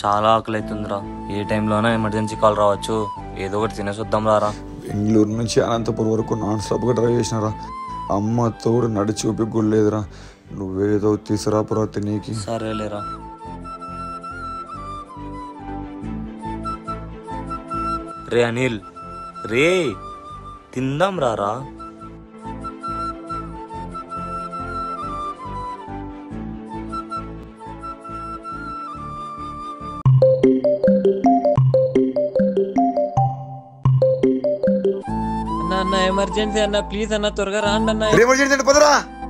చాలా ఆకలి అవుతుందిరా ఏ టైంలోనైనా ఎమర్జెన్సీ కాల్ రావచ్చు ఏదో ఒకటి తినేసి వద్దాం రారా బెంగళూరు నుంచి అనంతపురం వరకు నాన్ స్టాప్గా డ్రైవ్ చేసినారా అమ్మ తోడు నడిచి ఊపి గుళ్ళేదురా నువ్వేదో తీసుకురాపురా తినేకి సరేలేరా రే అనిల్ రే తిందాం రారా అన్న అన్న ఎమర్జెన్సీ అన్న ప్లీజ్ అన్న త్వరగా రాండి అన్న ఎమర్జెన్సీ అంటే పదరా